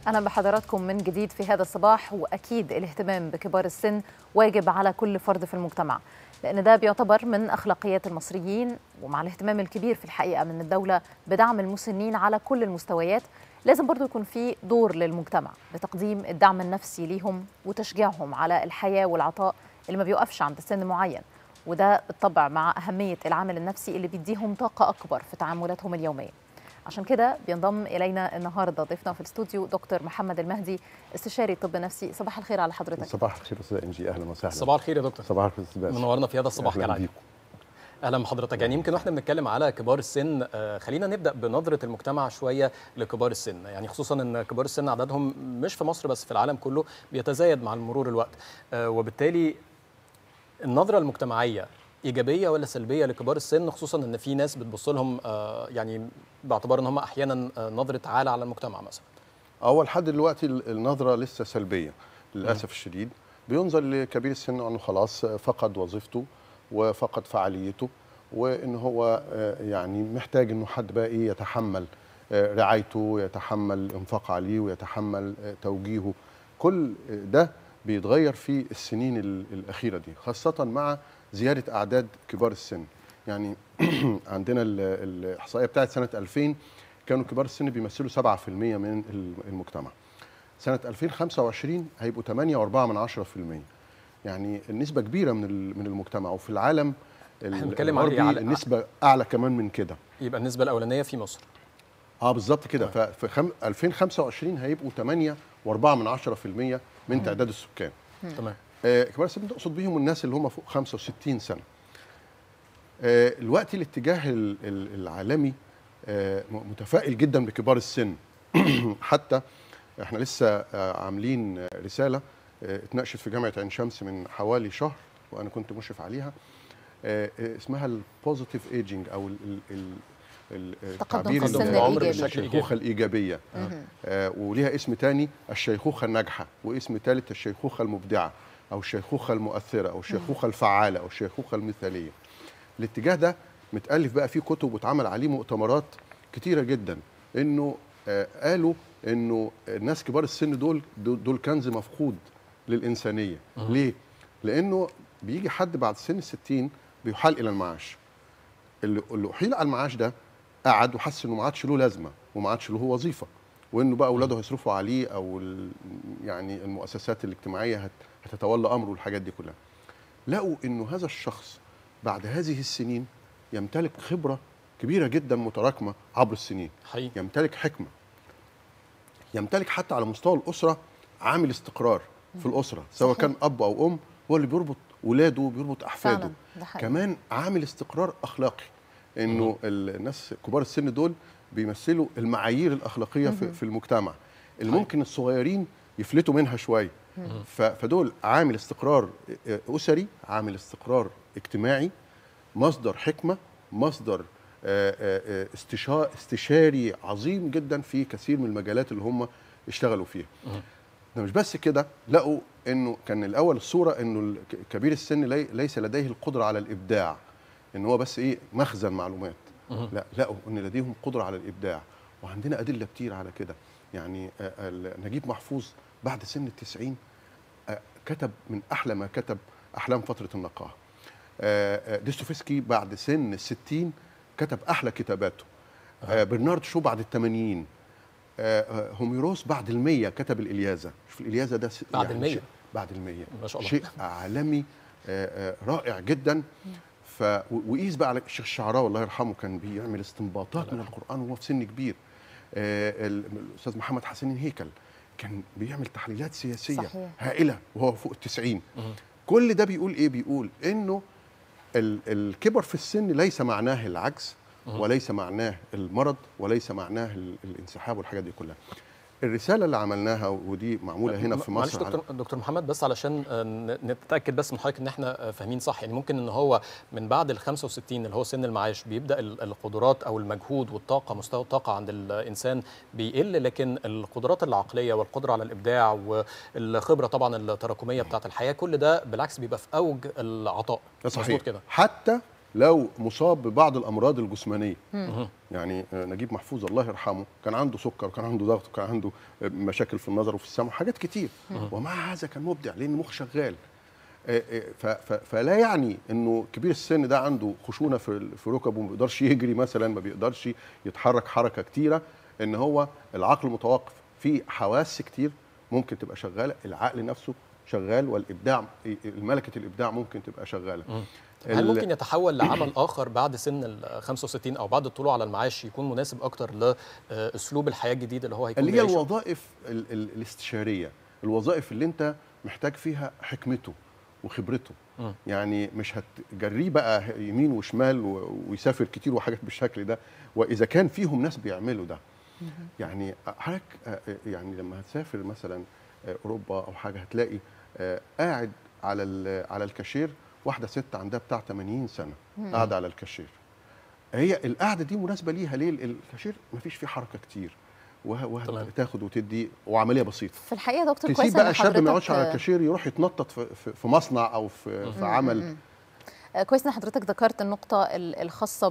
أهلا بحضراتكم من جديد في هذا الصباح وأكيد الاهتمام بكبار السن واجب على كل فرد في المجتمع لأن ده بيعتبر من أخلاقيات المصريين ومع الاهتمام الكبير في الحقيقة من الدولة بدعم المسنين على كل المستويات لازم برضو يكون في دور للمجتمع بتقديم الدعم النفسي ليهم وتشجيعهم على الحياة والعطاء اللي ما بيوقفش عند سن معين وده بالطبع مع أهمية العامل النفسي اللي بيديهم طاقة أكبر في تعاملاتهم اليومية عشان كده بينضم الينا النهارده ضيفنا في الاستوديو دكتور محمد المهدي استشاري طب نفسي صباح الخير على حضرتك صباح الخير استاذ انجي اهلا وسهلا صباح الخير يا دكتور صباح الخير استاذ باسم منورنا في هذا الصباح أهلاً كالعاده بيكم. اهلا بحضرتك يعني يمكن واحنا بنتكلم على كبار السن آه، خلينا نبدا بنظره المجتمع شويه لكبار السن يعني خصوصا ان كبار السن عددهم مش في مصر بس في العالم كله بيتزايد مع مرور الوقت آه، وبالتالي النظره المجتمعيه ايجابيه ولا سلبيه لكبار السن خصوصا ان في ناس بتبص لهم آه، يعني باعتبار ان هم احيانا آه، نظره عاله على المجتمع مثلا اول لحد دلوقتي ال- النظره لسه سلبيه للاسف الشديد بينظر لكبير السن انه خلاص فقد وظيفته وفقد فعاليته وان هو آه، يعني محتاج انه حد بقى ايه يتحمل آه، رعايته يتحمل الانفاق عليه ويتحمل آه، توجيهه كل آه، ده بيتغير في السنين ال- الاخيره دي خاصه مع زياده اعداد كبار السن يعني عندنا ال- الاحصائيه بتاعت سنه 2000 كانوا كبار السن بيمثلوا 7% من ال- المجتمع سنه 2025 هيبقوا 8.4 من 10% يعني النسبه كبيره من ال- من المجتمع وفي العالم ال- إحنا بنتكلم على إيه؟ الغربي على- النسبه اعلى كمان من كده يبقى النسبه الاولانيه في مصر اه بالظبط كده ففي خم... 2025 هيبقوا 8.4 من 10% من تعداد السكان تمام آه، كبار السن تقصد بيهم الناس اللي هم فوق 65 سنه آه، الوقت الاتجاه ال- ال- العالمي آه، م- متفائل جدا بكبار السن حتى احنا لسه آه، عاملين آه، رساله آه، اتناقشت في جامعه عين شمس من حوالي شهر وانا كنت مشرف عليها آه، آه، اسمها البوزيتيف ايجينج او ال ال ال ال- تقدم التعبير في السن ال- العمر الإيجابي. بشكل إيجابي. الشيخوخه الايجابيه مهم. آه، وليها اسم تاني الشيخوخة الناجحة واسم ثالث الشيخوخة المبدعة أو الشيخوخة المؤثرة أو الشيخوخة الفعالة أو الشيخوخة المثالية الاتجاه ده متألف بقى فيه كتب واتعمل عليه مؤتمرات كتيرة جدا إنه آه، قالوا إنه الناس كبار السن دول دول دول كنز مفقود للإنسانية ليه؟ لأنه بيجي حد بعد سن الستين بيحال إلى المعاش اللي اللي أحيل على المعاش ده قعد وحس انه ما عادش له لازمه وما عادش له وظيفه وانه بقى اولاده هيصرفوا عليه او ال- يعني المؤسسات الاجتماعيه هت- هتتولى امره والحاجات دي كلها لقوا انه هذا الشخص بعد هذه السنين يمتلك خبره كبيره جدا متراكمه عبر السنين حقيقي يمتلك حكمه يمتلك حتى على مستوى الاسره عامل استقرار في الاسره سواء صحيح. كان اب او ام هو اللي بيربط ولاده وبيربط احفاده فعلا ده حقيقي. كمان عامل استقرار اخلاقي انه الناس كبار السن دول بيمثلوا المعايير الاخلاقيه في, في المجتمع اللي صحيح. ممكن الصغيرين يفلتوا منها شويه ف- فدول عامل استقرار اسري عامل استقرار اجتماعي مصدر حكمه مصدر آه، آه، آه، استشا- استشاري عظيم جدا في كثير من المجالات اللي هم اشتغلوا فيها ده مش بس كده لقوا انه كان الاول الصوره انه ال- كبير السن لي ليس لديه القدره على الابداع ان هو بس ايه مخزن معلومات لا لقوا ان لديهم قدره على الابداع وعندنا ادله كتير على كده يعني آه، ال- نجيب محفوظ بعد سن التسعين آه، كتب من احلى ما كتب احلام فتره النقاهه آه، آه، ديستوفسكي بعد سن الستين كتب احلى كتاباته آه، برنارد شو بعد الثمانين هوميروس بعد المية كتب الإلياذة شوف الإلياذة ده س- بعد المية؟ شيء- بعد المية ما شاء الله. شيء عالمي آه، آه، رائع جدا ف و- وقيس بقى على الشيخ الشعراوي الله يرحمه كان بيعمل استنباطات من القرآن وهو في سن كبير آه، ال- الأستاذ محمد حسين هيكل كان بيعمل تحليلات سياسية صحيح. هائلة وهو فوق التسعين كل ده بيقول إيه بيقول إنه ال- الكبر في السن ليس معناه العجز وليس معناه المرض وليس معناه ال- الانسحاب والحاجات دي كلها الرساله اللي عملناها ودي معموله هنا في معلش مصر على- دكتور دكتور محمد بس علشان آه، ن- نتاكد بس من حضرتك ان احنا آه، فاهمين صح يعني ممكن ان هو من بعد ال 65 اللي هو سن المعاش بيبدا ال- القدرات او المجهود والطاقه مستوى الطاقه عند الانسان بيقل لكن القدرات العقليه والقدره على الابداع والخبره طبعا التراكميه بتاعه الحياه كل ده بالعكس بيبقى في اوج العطاء ده صحيح مظبوط كده حتى لو مصاب ببعض الامراض الجسمانيه مهم. يعني آه، نجيب محفوظ الله يرحمه كان عنده سكر وكان عنده ضغط وكان عنده آه، مشاكل في النظر وفي السمع حاجات كتير ومع هذا كان مبدع لان المخ شغال آه، آه، ف- ف- فلا يعني انه كبير السن ده عنده خشونه في ال- في ركبه وما بيقدرش يجري مثلا ما بيقدرش يتحرك حركه كتيره ان هو العقل متوقف في حواس كتير ممكن تبقى شغاله العقل نفسه شغال والابداع ملكه الابداع ممكن تبقى شغاله هل ال- ممكن يتحول لعمل اخر بعد سن ال 65 او بعد الطلوع على المعاش يكون مناسب اكتر لاسلوب الحياه الجديد اللي هو هيكون اللي هي بيعيشه؟ الوظائف ال ال الاستشاريه الوظائف اللي انت محتاج فيها حكمته وخبرته مم. يعني مش هتجريه بقى يمين وشمال و- ويسافر كتير وحاجات بالشكل ده واذا كان فيهم ناس بيعملوا ده يعني حضرتك آه، يعني لما هتسافر مثلا آه، اوروبا او حاجه هتلاقي آه، قاعد على ال- على الكاشير واحده ست عندها بتاع 80 سنه قاعده على الكاشير هي القعده دي مناسبه ليها ليه الكاشير مفيش فيه حركه كتير وه- تمام. وهتاخد وتدي وعمليه بسيطه في الحقيقه يا دكتور تسيب كويس بقى إن الشاب ما حضرتك- يقعدش على الكاشير يروح يتنطط في, في, في مصنع او في, في عمل آه، كويس ان حضرتك ذكرت النقطة ال- الخاصة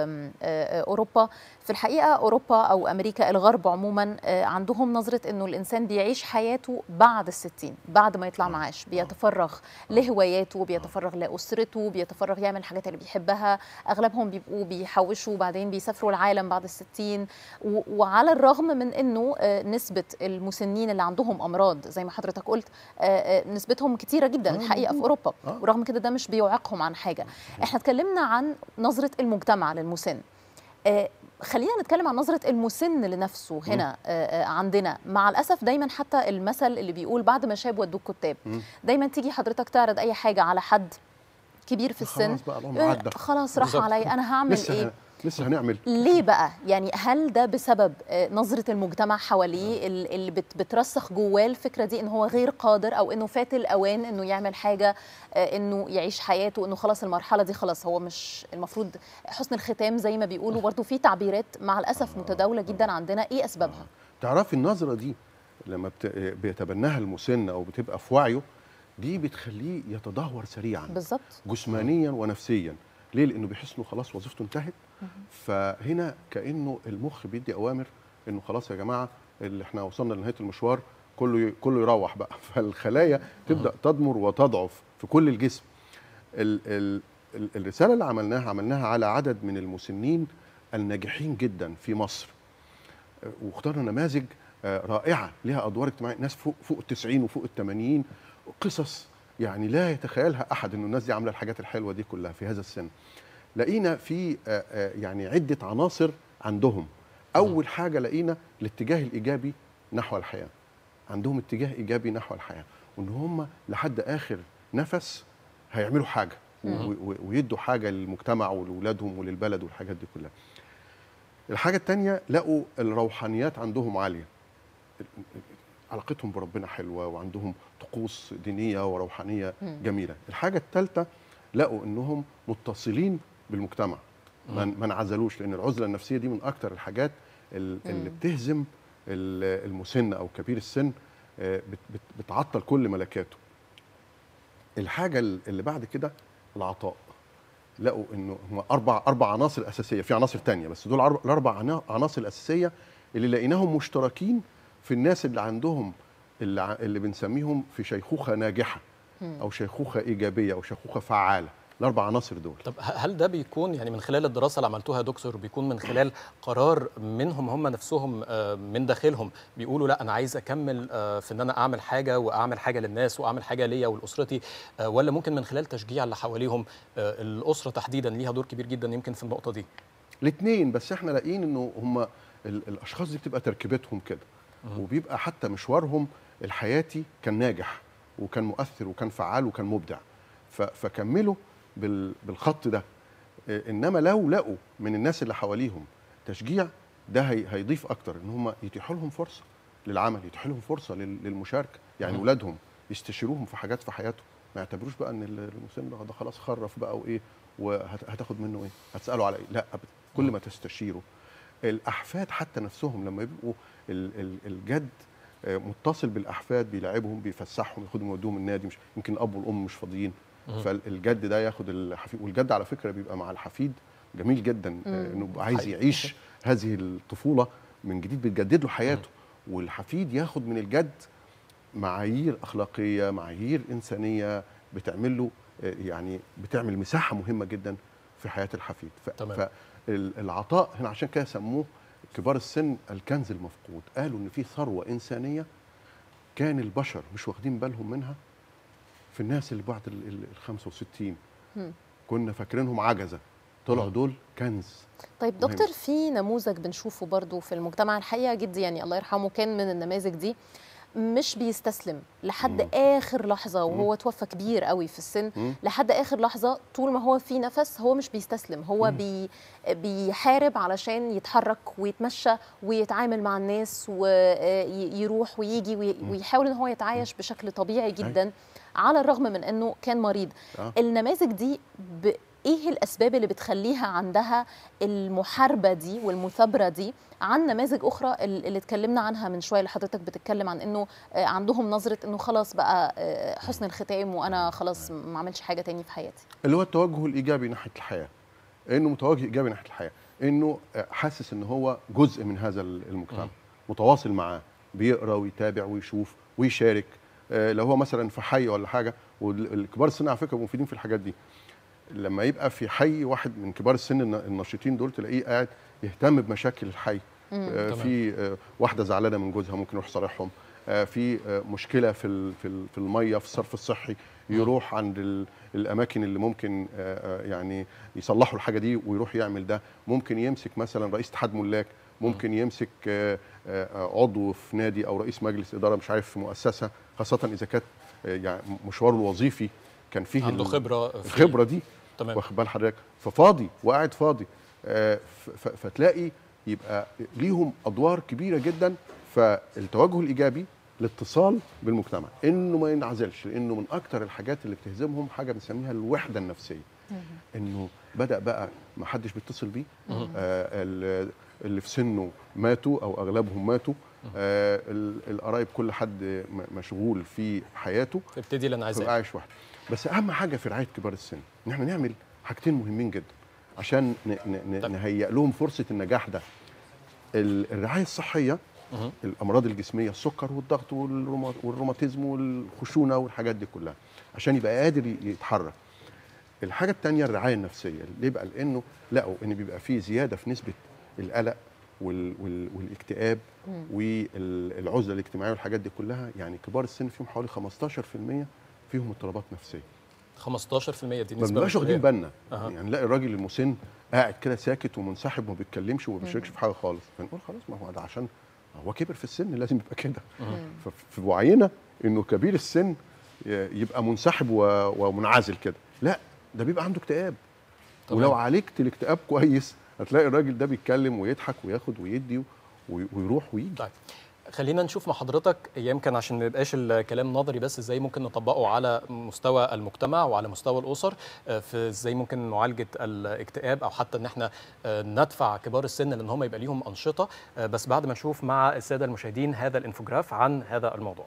بأوروبا في الحقيقة أوروبا أو أمريكا الغرب عموما آه، عندهم نظرة أنه الإنسان بيعيش حياته بعد الستين بعد ما يطلع معاش بيتفرغ لهواياته بيتفرغ لأسرته بيتفرغ يعمل الحاجات اللي بيحبها أغلبهم بيبقوا بيحوشوا وبعدين بيسافروا العالم بعد الستين و- وعلى الرغم من أنه آه، نسبة المسنين اللي عندهم أمراض زي ما حضرتك قلت آه، آه، نسبتهم كتيرة جدا آه، الحقيقة في موجود. أوروبا آه. ورغم كده ده مش بيوعقهم عن حاجه احنا اتكلمنا عن نظره المجتمع للمسن آه، خلينا نتكلم عن نظرة المسن لنفسه هنا آه، آه، عندنا مع الأسف دايما حتى المثل اللي بيقول بعد ما شاب ودوك كتاب مم. دايما تيجي حضرتك تعرض أي حاجة على حد كبير في السن خلاص بقى العمر يقول عدى خلاص راح بالظبط. عليا أنا هعمل لسه إيه هن- لسه هنعمل ليه بقى يعني هل ده بسبب آه، نظرة المجتمع حواليه ال- اللي بت- بترسخ جواه الفكرة دي ان هو غير قادر او انه فات الاوان انه يعمل حاجة آه، انه يعيش حياته انه خلاص المرحلة دي خلاص هو مش المفروض حسن الختام زي ما بيقولوا برضه في تعبيرات مع الاسف متداولة جدا عندنا ايه اسبابها تعرفي النظره دي لما بت... بيتبناها المسن او بتبقى في وعيه دي بتخليه يتدهور سريعا بالظبط جسمانيا ونفسيا ليه لانه بيحس انه خلاص وظيفته انتهت فهنا كانه المخ بيدي اوامر انه خلاص يا جماعه اللي احنا وصلنا لنهايه المشوار كله كله يروح بقى فالخلايا تبدا تضمر وتضعف في كل الجسم ال ال ال الرساله اللي عملناها عملناها على عدد من المسنين الناجحين جدا في مصر آه، واخترنا نماذج آه، رائعه لها ادوار اجتماعيه ناس فوق فوق ال 90 وفوق ال 80 قصص يعني لا يتخيلها احد انه الناس دي عامله الحاجات الحلوه دي كلها في هذا السن لقينا في آه، آه، يعني عده عناصر عندهم اول حاجه لقينا الاتجاه الايجابي نحو الحياه عندهم اتجاه ايجابي نحو الحياه وان هم لحد اخر نفس هيعملوا حاجه و- و- ويدوا حاجه للمجتمع ولولادهم وللبلد والحاجات دي كلها الحاجه الثانيه لقوا الروحانيات عندهم عاليه علاقتهم بربنا حلوه وعندهم طقوس دينيه وروحانيه جميله الحاجه الثالثه لقوا انهم متصلين بالمجتمع ما ما انعزلوش لان العزله النفسيه دي من اكتر الحاجات ال- اللي بتهزم ال- المسن او كبير السن آه، بت- بت- بتعطل كل ملكاته الحاجه ال- اللي بعد كده العطاء لقوا انه هم اربع اربع عناصر اساسيه في عناصر تانية بس دول الأربع- الاربع عنا- عناصر الاساسيه اللي لقيناهم مشتركين في الناس اللي عندهم اللي, ع- اللي بنسميهم في شيخوخه ناجحه او شيخوخه ايجابيه او شيخوخه فعاله الاربع عناصر دول طب ه- هل ده بيكون يعني من خلال الدراسه اللي عملتوها يا دكتور بيكون من خلال قرار منهم هم نفسهم آه، من داخلهم بيقولوا لا انا عايز اكمل آه، في ان انا اعمل حاجه واعمل حاجه للناس واعمل حاجه ليا ولاسرتي آه، ولا ممكن من خلال تشجيع اللي حواليهم آه، الاسره تحديدا ليها دور كبير جدا يمكن في النقطه دي الاثنين بس احنا لاقيين انه هم ال- الاشخاص دي بتبقى تركيبتهم كده وبيبقى حتى مشوارهم الحياتي كان ناجح وكان مؤثر وكان فعال وكان مبدع ف- فكملوا بال- بالخط ده إيه، انما لو لقوا من الناس اللي حواليهم تشجيع ده هي هيضيف اكتر ان هم يتيحوا لهم فرصه للعمل يتيحوا لهم فرصه لل- للمشاركه يعني مم. اولادهم يستشيروهم في حاجات في حياتهم ما يعتبروش بقى ان ال- المسن ده- ده خلاص خرف بقى وايه وهتاخد منه ايه هتساله على ايه لا ابدا كل ما تستشيره الاحفاد حتى نفسهم لما يبقوا ال- ال- الجد آه، متصل بالاحفاد بيلاعبهم بيفسحهم ياخدهم يودوهم النادي مش يمكن الاب والام مش فاضيين فالجد ده ياخد الحفيد والجد على فكره بيبقى مع الحفيد جميل جدا آه، انه بيبقى عايز حقيقي. يعيش هذه الطفوله من جديد بتجدد له حياته والحفيد ياخد من الجد معايير اخلاقيه معايير انسانيه بتعمل له آه، يعني بتعمل مساحه مهمه جدا في حياه الحفيد تمام. فالعطاء هنا عشان كده سموه كبار السن الكنز المفقود قالوا ان في ثروه انسانيه كان البشر مش واخدين بالهم منها في الناس اللي بعد ال ال- ال 65 كنا فاكرينهم عجزه طلعوا دول كنز طيب مهم. دكتور في نموذج بنشوفه برضو في المجتمع الحقيقه جدي يعني الله يرحمه كان من النماذج دي مش بيستسلم لحد مم. اخر لحظه وهو توفى كبير قوي في السن مم. لحد اخر لحظه طول ما هو في نفس هو مش بيستسلم هو مم. بي بيحارب علشان يتحرك ويتمشى ويتعامل مع الناس ويروح ويجي وي- ويحاول ان هو يتعايش بشكل طبيعي جدا على الرغم من انه كان مريض آه. النماذج دي ب... ايه الاسباب اللي بتخليها عندها المحاربه دي والمثابره دي عن نماذج اخرى ال- اللي اتكلمنا عنها من شويه اللي حضرتك بتتكلم عن انه آه، عندهم نظره انه خلاص بقى آه، حسن الختام وانا خلاص ما اعملش حاجه تاني في حياتي اللي هو التوجه الايجابي ناحيه الحياه انه متوجه ايجابي ناحيه الحياه انه آه، حاسس ان هو جزء من هذا المجتمع متواصل معاه بيقرا ويتابع ويشوف ويشارك آه، لو هو مثلا في حي ولا حاجه والكبار السن على فكره مفيدين في الحاجات دي لما يبقى في حي واحد من كبار السن الن- النشيطين دول تلاقيه قاعد يهتم بمشاكل الحي آه، تمام. في آه، واحده زعلانه من جوزها ممكن يروح صالحهم آه، في آه، مشكله في ال- في ال- في الميه في الصرف الصحي يروح عند ال- الاماكن اللي ممكن آه، آه، يعني يصلحوا الحاجه دي ويروح يعمل ده ممكن يمسك مثلا رئيس اتحاد ملاك ممكن يمسك آه، آه، عضو في نادي او رئيس مجلس اداره مش عارف في مؤسسه خاصه اذا كانت آه، يعني مشواره الوظيفي كان فيه عنده ال- خبره في- الخبره دي تمام واخد بال حضرتك ففاضي وقاعد فاضي آه، ف- ف- فتلاقي يبقى ليهم ادوار كبيره جدا فالتوجه الايجابي الاتصال بالمجتمع انه ما ينعزلش لانه من اكتر الحاجات اللي بتهزمهم حاجه بنسميها الوحده النفسيه انه بدا بقى ما حدش بيتصل بيه آه ال- اللي في سنه ماتوا او اغلبهم ماتوا آه ال- القرايب كل حد م- مشغول في حياته تبتدي الانعزال تبقى عايش وحده بس اهم حاجه في رعايه كبار السن ان احنا نعمل حاجتين مهمين جدا عشان ن- ن- طب. ن- نهيئ لهم فرصه النجاح ده ال- الرعايه الصحيه مهم. الامراض الجسميه السكر والضغط والروما- والروماتيزم والخشونه والحاجات دي كلها عشان يبقى قادر ي- يتحرك الحاجه الثانيه الرعايه النفسيه ليه بقى لانه لقوا ان بيبقى في زياده في نسبه القلق وال وال والاكتئاب والعزله الاجتماعيه والحاجات دي كلها يعني كبار السن فيهم حوالي 15% فيهم اضطرابات نفسيه 15% دي ما نسبه بنبقاش مش واخدين قليلة. بالنا أها. يعني نلاقي الراجل المسن قاعد كده ساكت ومنسحب وما بيتكلمش وما بيشاركش في حاجه خالص فنقول خلاص ما هو ده عشان هو كبر في السن لازم يبقى كده ففي وعينا انه كبير السن ي- يبقى منسحب و- ومنعزل كده لا ده بيبقى عنده اكتئاب تمام. ولو عالجت الاكتئاب كويس هتلاقي الراجل ده بيتكلم ويضحك وياخد ويدي وي- ويروح ويجي طيب خلينا نشوف مع حضرتك يمكن عشان ما يبقاش الكلام نظري بس ازاي ممكن نطبقه على مستوى المجتمع وعلى مستوى الاسر آه، في ازاي ممكن معالجه الاكتئاب او حتى ان احنا آه، ندفع كبار السن لان هم يبقى ليهم انشطه آه، بس بعد ما نشوف مع الساده المشاهدين هذا الانفوجراف عن هذا الموضوع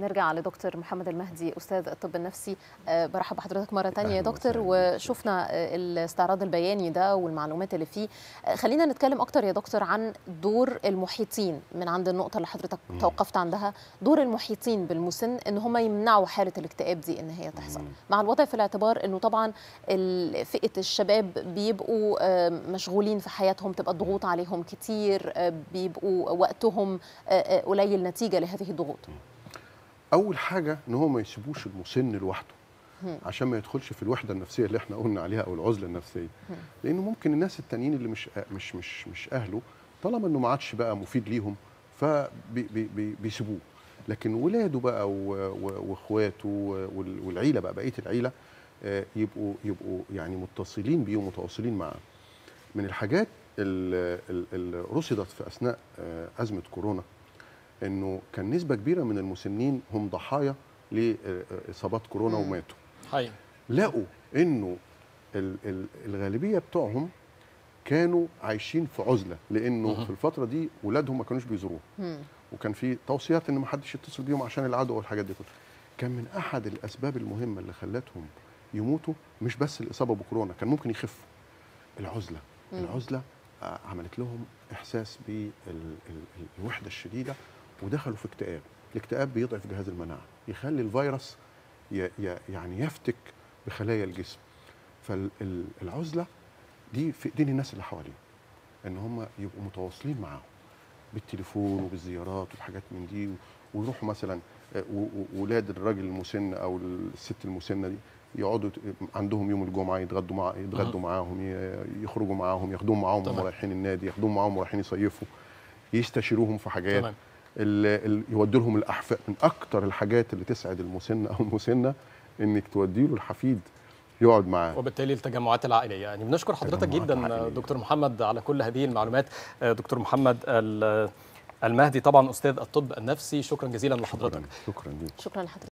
نرجع لدكتور محمد المهدي استاذ الطب النفسي أه برحب بحضرتك مره تانية يا أهلاً دكتور وسهلاً. وشفنا أه الاستعراض البياني ده والمعلومات اللي فيه أه خلينا نتكلم اكتر يا دكتور عن دور المحيطين من عند النقطه اللي حضرتك مم. توقفت عندها دور المحيطين بالمسن ان هم يمنعوا حاله الاكتئاب دي ان هي تحصل مم. مع الوضع في الاعتبار انه طبعا ال- فئه الشباب بيبقوا آه، مشغولين في حياتهم تبقى الضغوط عليهم كتير آه، بيبقوا وقتهم آه، آه، قليل نتيجه لهذه الضغوط اول حاجه ان هو ما يسيبوش المسن لوحده مم. عشان ما يدخلش في الوحده النفسيه اللي احنا قلنا عليها او العزله النفسيه مم. لانه ممكن الناس التانيين اللي مش مش مش مش اهله طالما انه ما عادش بقى مفيد ليهم فبيسيبوه لكن ولاده بقى و- و- واخواته وال- والعيله بقى بقيه العيله آه، يبقوا يبقوا يعني متصلين بيه ومتواصلين معاه من الحاجات ال- ال- اللي رصدت في اثناء آه، ازمه كورونا انه كان نسبه كبيره من المسنين هم ضحايا لاصابات كورونا مم. وماتوا حقيقي لقوا انه ال- ال- الغالبيه بتوعهم كانوا عايشين في عزله لانه مهم. في الفتره دي ولادهم ما كانوش بيزوروهم مم. وكان في توصيات ان ما حدش يتصل بيهم عشان العدوى والحاجات دي كلها كان من احد الاسباب المهمه اللي خلتهم يموتوا مش بس الاصابه بكورونا كان ممكن يخفوا العزله مم. العزله آه، عملت لهم احساس بالوحده الشديده ودخلوا في اكتئاب الاكتئاب بيضعف جهاز المناعه يخلي الفيروس ي- ي- يعني يفتك بخلايا الجسم فالعزله دي في ايدين الناس اللي حواليهم ان هم يبقوا متواصلين معاهم بالتليفون وبالزيارات والحاجات من دي ويروحوا مثلا آه، و- و- ولاد الراجل المسن او الست المسنه دي يقعدوا ت- عندهم يوم الجمعه يتغدوا مع يتغدوا معاهم ي- يخرجوا معاهم ياخدوهم معاهم وهم تمام. رايحين النادي ياخدوهم معاهم ورايحين يصيفوا يستشيروهم في حاجات تمام ال- ال- يودوا لهم الاحفاد من اكتر الحاجات اللي تسعد المسن او المسنه انك تودي له الحفيد يقعد معاه وبالتالي التجمعات العائليه يعني بنشكر حضرتك تجمعات جدا عائلية. دكتور محمد على كل هذه المعلومات آه، دكتور محمد ال- المهدي طبعا استاذ الطب النفسي شكرا جزيلا لحضرتك شكرا شكرا ليك شكرا لحضرتك